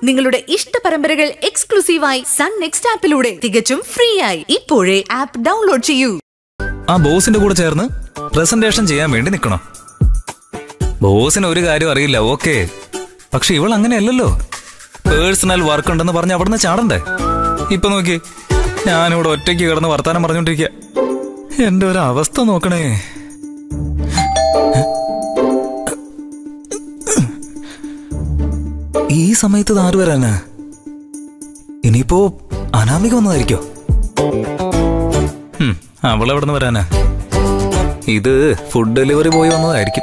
നിങ്ങളുടെ ഇഷ്ട പരമ്പരകൾ എക്സ്ക്ലൂസീവായി സൺ നെക്സ്റ്റ് ആപ്പിലൂടെ തികച്ചും ഫ്രീ ആയി ഇപ്പോഴേ ആപ്പ് ഡൗൺലോഡ് ചെയ്യൂ ആ ബോസിന്റെ കൂടെ ചേർന്ന് പ്രസന്റേഷൻ ചെയ്യാൻ വേണ്ടി നിൽക്കണം ബോസിന് ഒരു കാര്യം അറിയില്ല ഓക്കെ പക്ഷെ ഇവൾ അങ്ങനെയല്ലല്ലോ പേഴ്സണൽ വർക്ക് ഉണ്ടെന്ന് പറഞ്ഞ് അവിടുന്ന് ചാടണ്ടേ ഇപ്പൊ നോക്കി ഞാനിവിടെ ഒറ്റയ്ക്ക് കിടന്ന് വർത്താനം പറഞ്ഞോണ്ടിരിക്കുക എന്റെ ഒരു അവസ്ഥ നോക്കണേ ഈ സമയത്ത് ഇത് ആര് വരാനാ ഇനിയിപ്പോ അനാമിക വന്നതായിരിക്കോ ഹും, അവളെവിടെ നിന്ന് വരാനാ ഇത് ഫുഡ് ഡെലിവറി പോയി വന്നതായിരിക്കും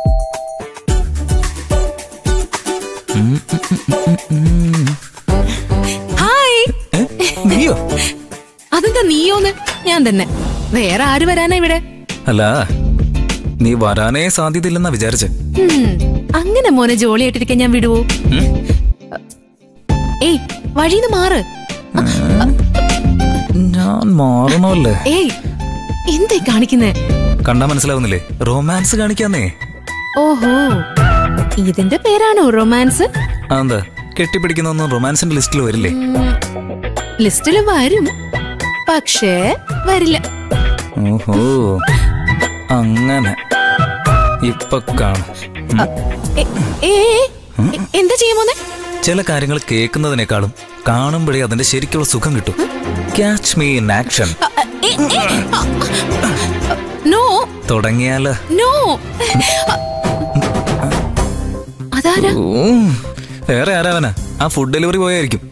ഉം, ഉം, ഉം, ഉം, ഉം. ഹായ് ഏ? നീയോ അതെന്താ നീയോന്ന് ഞാൻ തന്നെ വേറെ ആര് വരാനാ ഇവിടെ അല്ല നീ വരാനേ സാധ്യതയില്ലെന്നാ വിചാരിച്ചെ ഉം, അങ്ങനെ മോനെ ജോളിയായിട്ടിരിക്കാൻ ഞാൻ വിടുവോ ഉം? ഏയ് വഴിന്ന് മാറ് ഞാൻ മാറണമല്ലേ ഏയ് എന്തേ കാണിക്കുന്നേ കണ്ടാ മനസ്സിലാവുന്നില്ലേ റൊമാൻസ് കാണിക്കാന്നേ ഓഹോ ഇതിന്റെ പേരാണോ റൊമാൻസ് അതെന്താ കെട്ടിപ്പിടിക്കുന്നൊന്നും റൊമാൻസിന്റെ ലിസ്റ്റിൽ വരില്ലേ ലിസ്റ്റില് വരും പക്ഷേ വരില്ല ഓഹോ അങ്ങനെ ഇപ്പൊ കാണും ഉം. എ- ഏ ഏ, എ- എന്താ ചെയ്യാമോന്നെ ചില കാര്യങ്ങൾ കേൾക്കുന്നതിനേക്കാളും കാണുമ്പോഴേ അതിന്റെ ശരിക്കുള്ള സുഖം കിട്ടും catch me in action no തുടങ്ങിയാല് നോ അതാരാ ഉം. വേറെ ആരാവനാ ആ ഫുഡ് ഡെലിവറി പോയായിരിക്കും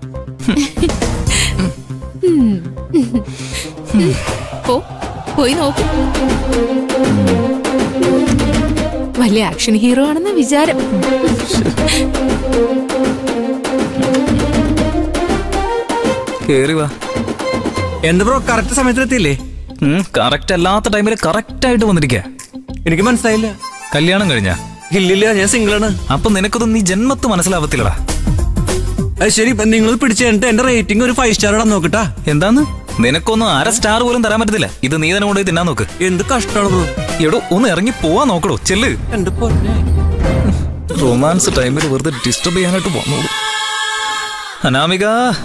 പോ പോയി നോക്ക് വലിയ ആക്ഷൻ ഹീറോ ആണെന്ന വിചാരം കേറി വാ എന്ത് ബ്രോ കറക്റ്റ് സമയത്തിലെത്തിയില്ലേ കറക്റ്റ് അല്ലാത്ത ടൈമിൽ കറക്റ്റ് ആയിട്ട് വന്നിരിക്കുക എനിക്ക് മനസ്സിലായില്ല കല്യാണം കഴിഞ്ഞാ ഇല്ലില്ല ഞാൻ സിംഗിളാണ് അപ്പൊ നിനക്കൊന്നും നീ ജന്മത്ത് മനസ്സിലാവത്തില്ലടാ അത് ശരി ഇപ്പൊ നിങ്ങൾ പിടിച്ചു കഴിഞ്ഞിട്ട് എന്റെ റേറ്റിംഗ് ഒരു ഫൈവ് സ്റ്റാർ ഇടാൻ നോക്കട്ടാ എന്താന്ന് നിനക്കൊന്നും അര സ്റ്റാർ പോലും തരാൻ പറ്റത്തില്ല ഇത് നീ തന്നെ കൊണ്ടുപോയി തിന്നാൻ നോക്ക് എന്ത് കഷ്ടമാണ് ബ്രോ എടോ ഒന്ന് ഇറങ്ങി പോവാൻ നോക്കടോ ചെല്ല് എന്റെ പൊന്നെ റൊമാൻസ് ടൈമിൽ വെറുതെ ഡിസ്റ്റർബ് ചെയ്യാനായിട്ട് വന്നോളൂ അനാമിക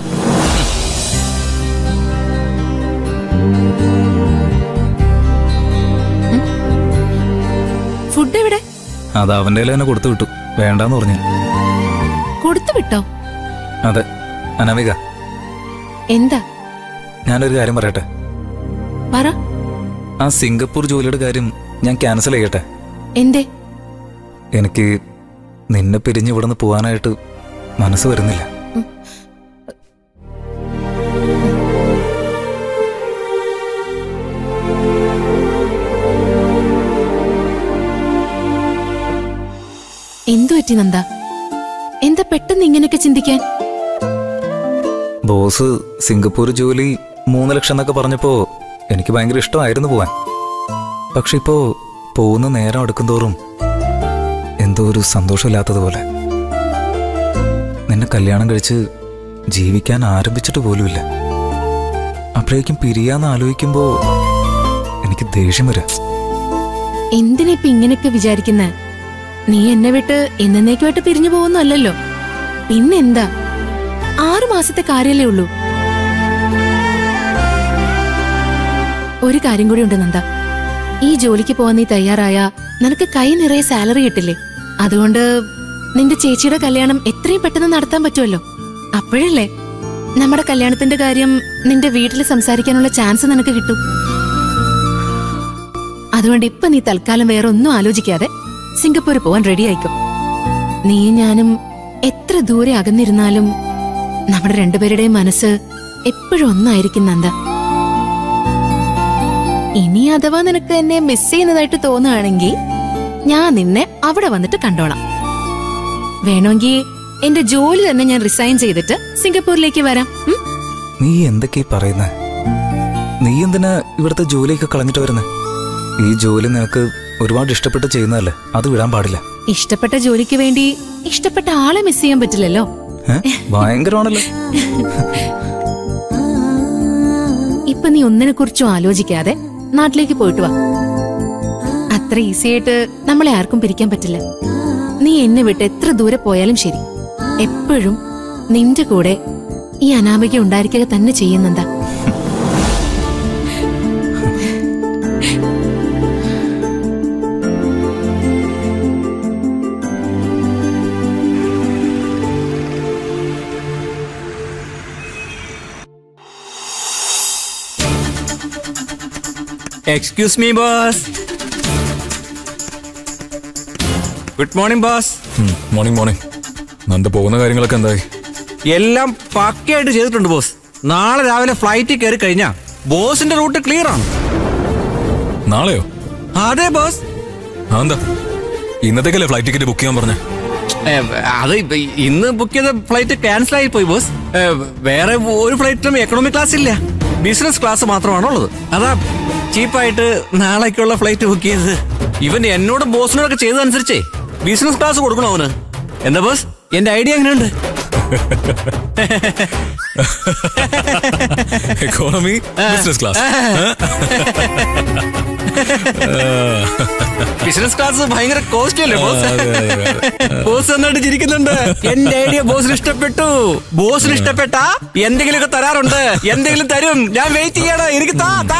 ഫുഡ് എവിടെ അത് അവന്റെ കയ്യിൽ തന്നെ കൊടുത്തു വിട്ടു വേണ്ടാന്ന് പറഞ്ഞു കൊടുത്തു വിട്ടോ അതെ അനാമിക എന്താ ഞാനൊരു കാര്യം പറയട്ടെ പറ ആ സിംഗപ്പൂർ ജോലിയുടെ കാര്യം ഞാൻ ക്യാൻസൽ ചെയ്യട്ടെ എന്തേ എനിക്ക് നിന്നെ പിരിഞ്ഞ് ഇവിടുന്ന് പോകാനായിട്ട് മനസ്സ് വരുന്നില്ല എന്തു പറ്റി നന്ദ എന്താ പെട്ടെന്ന് ഇങ്ങനെയൊക്കെ ചിന്തിക്കാൻ ബോസ് സിംഗപ്പൂർ ജോലി മൂന്ന് ലക്ഷം എന്നൊക്കെ പറഞ്ഞപ്പോ എനിക്ക് ഭയങ്കര ഇഷ്ടമായിരുന്നു പോവാൻ പക്ഷെ ഇപ്പോ പോകുന്ന നേരം അടുക്കുന്തോറും എന്തോ ഒരു സന്തോഷമില്ലാത്തതുപോലെ നിന്നെ കല്യാണം കഴിച്ച് ജീവിക്കാൻ ആരംഭിച്ചിട്ട് പോലുമില്ല അപ്പോഴേക്കും പിരിയാന്ന് ആലോചിക്കുമ്പോ എനിക്ക് ദേഷ്യം വരാം എന്തിനാ ഇപ്പൊ ഇങ്ങനെയൊക്കെ വിചാരിക്കുന്നെ നീ എന്നെ വിട്ട് എന്നേക്കുമായിട്ട് പിരിഞ്ഞു പോകുന്നല്ലോ പിന്നെന്താ ആറു മാസത്തെ കാര്യല്ലേ ഉള്ളൂ ഒരു കാര്യം കൂടി ഉണ്ട് നന്ദ ഈ ജോലിക്ക് പോവാൻ നീ തയ്യാറായ നിനക്ക് കൈ നിറയെ സാലറി കിട്ടില്ലേ അതുകൊണ്ട് നിന്റെ ചേച്ചിയുടെ കല്യാണം എത്രയും പെട്ടെന്ന് നടത്താൻ പറ്റുമല്ലോ അപ്പോഴല്ലേ നമ്മുടെ കല്യാണത്തിന്റെ കാര്യം നിന്റെ വീട്ടിൽ സംസാരിക്കാനുള്ള ചാൻസ് നിനക്ക് കിട്ടും അതുകൊണ്ട് ഇപ്പൊ നീ തൽക്കാലം വേറെ ഒന്നും ആലോചിക്കാതെ സിംഗപ്പൂർ പോവാൻ റെഡി ആയിക്കോ നീ ഞാനും എത്ര ദൂരെ അകന്നിരുന്നാലും നമ്മുടെ രണ്ടുപേരുടെയും മനസ്സ് എപ്പോഴും ഒന്നായിരിക്കും നന്ദ ഇനി അഥവാ നിനക്ക് എന്നെ മിസ് ചെയ്യുന്നതായിട്ട് തോന്നുകയാണെങ്കിൽ ഞാൻ നിന്നെ അവിടെ വന്നിട്ട് കണ്ടോളാം വേണമെങ്കിൽ എന്റെ ജോലി തന്നെ ഞാൻ റിസൈൻ ചെയ്തിട്ട് സിംഗപ്പൂരിലേക്ക് വരാം ഉം? നീ എന്തൊക്കെയാ പറയുന്നത് നീ എന്തിനാ ഇവിടുത്തെ ജോലിയൊക്കെ കളഞ്ഞിട്ട് വരുന്നത് ഈ ജോലി നിനക്ക് ഒരുപാട് ഇഷ്ടപ്പെട്ട് ചെയ്യുന്നതല്ലേ അത് വിടാൻ പാടില്ല ഇഷ്ടപ്പെട്ട ജോലിക്ക് വേണ്ടി ഇഷ്ടപ്പെട്ട ആളെ മിസ് ചെയ്യാൻ പറ്റില്ലല്ലോ ഏ? ഭയങ്കരമാണല്ലോ ഇപ്പൊ നീ ഒന്നിനെ കുറിച്ചും ആലോചിക്കാതെ നാട്ടിലേക്ക് പോയിട്ട് വാ അത്ര ഈസി ആയിട്ട് നമ്മളെ ആർക്കും പിരിക്കാൻ പറ്റില്ല നീ എന്നെ വിട്ട് എത്ര ദൂരെ പോയാലും ശരി എപ്പോഴും നിന്റെ കൂടെ ഈ അനാമിക ഉണ്ടായിരിക്കുക തന്നെ ചെയ്യുന്നെന്താ excuse me boss good morning boss morning morning Nanda പോകുന്ന കാര്യങ്ങളൊക്കെ എന്തായി എല്ലാം പക്കയായിട്ട് ചെയ്തിട്ടുണ്ട് ബോസ് നാളെ രാവിലെ ഫ്ലൈറ്റിൽ കയറി കഴിഞ്ഞാ ബോസിന്റെ റൂട്ട് ക്ലിയർ ആണ് നാളെയോ അതെ ബോസ് അതെന്താ ഇന്നത്തേക്കല്ലേ ഫ്ലൈറ്റ് ടിക്കറ്റ് ബുക്ക് ചെയ്യാൻ പറഞ്ഞേ ഏ, അത് ഇപ്പ ഇന്ന് ബുക്ക് ചെയ്ത ഫ്ലൈറ്റ് ക്യാൻസൽ ആയി പോയി ബോസ് ഏ, വേറെ ഒരു ഫ്ലൈറ്റിലും എക്കണോമിക് ക്ലാസ് ഇല്ല ബിസിനസ് ക്ലാസ് മാത്രമാണ് ഉള്ളത് അതാ ചീപ്പായിട്ട് നാളേക്കുള്ള ഫ്ലൈറ്റ് ബുക്ക് ചെയ്തത് ഇവൻ എന്നോട് ബോസിനോടൊക്കെ ചെയ്തതനുസരിച്ചേ ബിസിനസ് ക്ലാസ് കൊടുക്കണോ അവന് എന്താ ബോസ് എന്റെ ഐഡിയ എങ്ങനെയുണ്ട് economy business class business class ഭയങ്കര കോസ്റ്റ്ലി അല്ലേ ബോസ് ബോസ് എന്നിട്ട് ചിരിക്കുന്നുണ്ട് എന്റെ ഐഡിയ ബോസിന് ഇഷ്ടപ്പെട്ടു ബോസിന് ഇഷ്ടപ്പെട്ട എന്തെങ്കിലുമൊക്കെ തരാറുണ്ട് എന്തെങ്കിലും തരും ഞാൻ വെയിറ്റ് ചെയ്യണം എനിക്ക് താ താ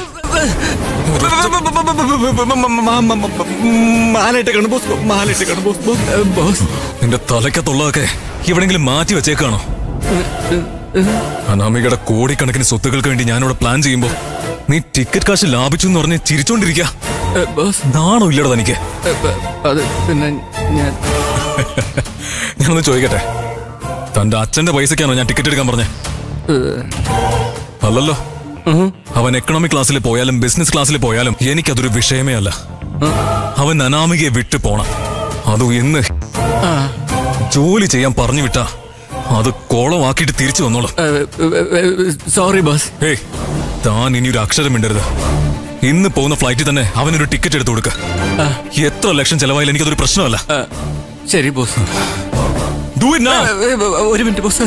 മാലയിട്ട് കാണും ബോസ് മാലയിട്ട് കാണും ബോസ് ബോസ് ബോസ് നിന്റെ തലയ്ക്കത്തുള്ളതൊക്കെ എവിടെങ്കിലും മാറ്റി വെച്ചേക്കാണോ അനാമികയുടെ കോടിക്കണക്കിന് സ്വത്തുക്കൾക്ക് വേണ്ടി ഞാനിവിടെ പ്ലാൻ ചെയ്യുമ്പോ നീ ടിക്കറ്റ് കാശ് ലാഭിച്ചു എന്ന് പറഞ്ഞ് ചിരിച്ചോണ്ടിരിക്ക ഏ, ബോസ് നാണോ ഇല്ലടോ തനിക്ക് ഏ, ബ- അത് പിന്നെ ഞാൻ ഞാനൊന്ന് ചോദിക്കട്ടെ തന്റെ അച്ഛന്റെ പൈസക്കാണോ ഞാൻ ടിക്കറ്റ് എടുക്കാൻ പറഞ്ഞേ അല്ലല്ലോ അവൻ എക്കണോമിക് ക്ലാസ്സിൽ പോയാലും ബിസിനസ് ക്ലാസ്സിൽ പോയാലും എനിക്കതൊരു വിഷയമേ അല്ല അവൻ അനാമികയെ വിട്ടു പോണം അതും ഇന്ന് ജോലി ചെയ്യാൻ പറഞ്ഞു വിട്ടാ അത് കോളമാക്കിയിട്ട് തിരിച്ചു വന്നോളും സോറി ബോസ് ഏയ് താൻ ഇനി ഒരു അക്ഷരം മിണ്ടരുത് ഇന്ന് പോകുന്ന ഫ്ലൈറ്റിൽ തന്നെ അവനൊരു ടിക്കറ്റ് എടുത്തു കൊടുക്ക എത്ര ലക്ഷം ചെലവായാലും എനിക്കതൊരു പ്രശ്നമല്ല ശരി ബോസ് ഡു ഇറ്റ് now ഏ, ഏ, ഒരു മിനിറ്റ് ബോസ്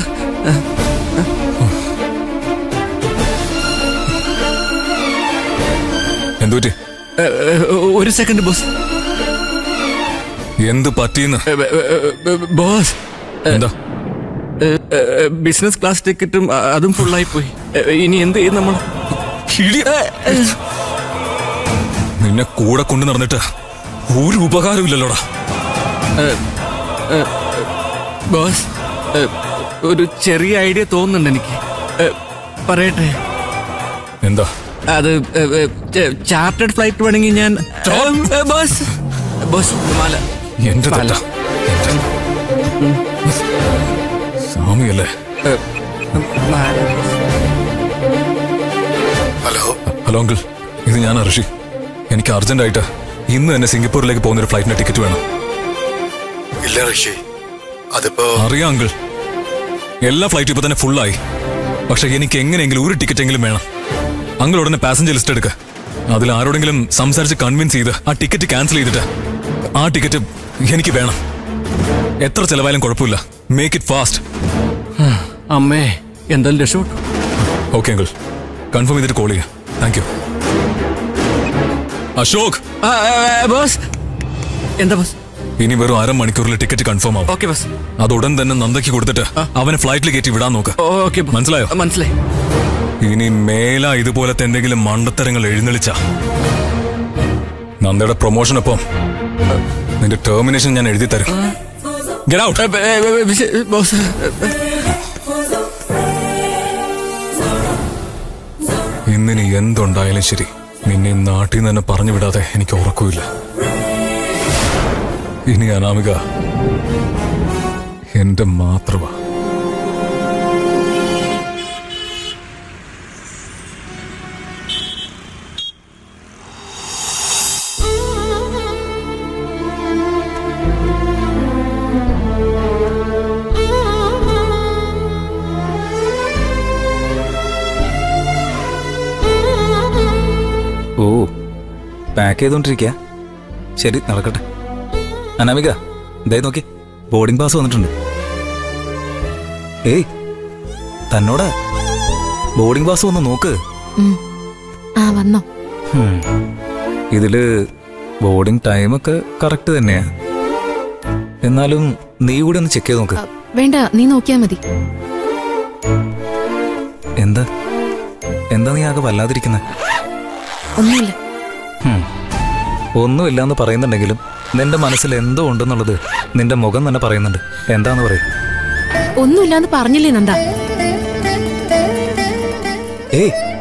എന്തുപറ്റി ഏ, ഏ, ഒരു സെക്കൻഡ് ബോസ് എന്ത് പറ്റിയെന്ന് ഏ, ഏ, ഏ, ബോസ് എന്താ ബിസിനസ് ക്ലാസ് ടിക്കറ്റും അ- അതും ഫുള്ളായി പോയി ഏ, ഇനി എന്ത് ചെയ്യും നമ്മൾ നിന്നെ കൂടെ കൊണ്ടു നടന്നിട്ട് ഒരു ഉപകാരമില്ലല്ലോടാ ബോസ് ഏ, ഒരു ചെറിയ ഐഡിയ തോന്നുന്നുണ്ട് എനിക്ക് ഏ, പറയട്ടെ എന്താ അത് ചാർട്ടേഡ് ഫ്ലൈറ്റ് വേണമെങ്കിൽ ഞാൻ ഏ, ബോസ് ബോസ് മാല എന്റെ തെറ്റാ എന്റെ സ്വാമിയല്ലേ ഏ, മാല ഹലോ ഹലോ അങ്കിൾ ഇത് ഞാൻ ഋഷി എനിക്ക് അർജന്റ് ആയിട്ട് ഇന്ന് തന്നെ സിംഗപ്പൂരിലേക്ക് പോകുന്ന ഒരു ഫ്ലൈറ്റിന്റെ ടിക്കറ്റ് വേണം ഇല്ല ഋഷി അതിപ്പോ അറിയാം അങ്കിൾ എല്ലാ ഫ്ലൈറ്റും ഇപ്പൊ തന്നെ ഫുള്ളായി പക്ഷെ എനിക്ക് എങ്ങനെയെങ്കിലും ഒരു ടിക്കറ്റ് എങ്കിലും വേണം അങ്കിൾ ഉടനെ പാസഞ്ചർ ലിസ്റ്റ് എടുക്ക അതിൽ ആരോടെങ്കിലും സംസാരിച്ച് കൺവിൻസ് ചെയ്ത് ആ ടിക്കറ്റ് ക്യാൻസൽ ചെയ്തിട്ട് ആ ടിക്കറ്റ് എനിക്ക് വേണം എത്ര ചെലവായാലും കുഴപ്പമില്ല മേക്ക് ഇറ്റ് ഫാസ്റ്റ് അമ്മേ എന്തായാലും രക്ഷപ്പെട്ടു ഓക്കെ അങ്കിൾ കൺഫേം ചെയ്തിട്ട് കോൾ ചെയ്യാം താങ്ക് യു അശോക് ആ, ആ, ആ, ബോസ് എന്താ ബോസ് ഇനി വെറും അരമണിക്കൂറിൽ ടിക്കറ്റ് കൺഫേം ആവും ഓക്കെ ബോസ് അത് ഉടൻ തന്നെ നന്ദയ്ക്ക് കൊടുത്തിട്ട് അവനെ ഫ്ലൈറ്റിൽ കയറ്റി വിടാൻ നോക്ക് ഓക്കെ മനസ്സിലായോ? മനസ്സിലായി ഇനി മേല ഇതുപോലത്തെ എന്തെങ്കിലും മണ്ടത്തരങ്ങൾ എഴുന്നള്ളിച്ച നന്ദയുടെ പ്രൊമോഷനൊപ്പം നിന്റെ ടെർമിനേഷൻ ഞാൻ എഴുതി തരും Get out. ഏ, ഏ, ഏ, വിശ- ബോസ് ഇന്നിനി എന്തുണ്ടായാലും ശരി നിന്നെ ഈ നാട്ടിൽ നിന്ന് തന്നെ പറഞ്ഞു വിടാതെ എനിക്ക് ഉറക്കമില്ല ഇനി അനാമിക എന്റെ മാത്രമാ ഓ പാക്ക് ചെയ്തോണ്ടിരിക്കുക ശരി നടക്കട്ടെ അനാമിക ദേ നോക്കി ബോർഡിംഗ് പാസ് വന്നിട്ടുണ്ട് ഏയ് തന്നോടാ ബോർഡിംഗ് പാസ് വന്ന് നോക്ക് ഉം. ആ വന്നോ ഹും. ഇതില് ബോർഡിംഗ് ടൈമൊക്കെ കറക്റ്റ് തന്നെയാ എന്നാലും നീ കൂടി ഒന്ന് ചെക്ക് ചെയ്ത് നോക്ക് വേണ്ട നീ നോക്കിയാ മതി എന്താ എന്താ നീ ആകെ വല്ലാതിരിക്കുന്നത് ഒന്നുമില്ല ഒന്നുമില്ലാന്ന് പറയുന്നുണ്ടെങ്കിലും നിന്റെ മനസ്സിൽ എന്തോ ഉണ്ടെന്നുള്ളത് നിന്റെ മുഖം തന്നെ പറയുന്നുണ്ട് എന്താന്ന് പറയും ഒന്നുമില്ലാന്ന് പറഞ്ഞില്ലേ നന്ദ ഏയ്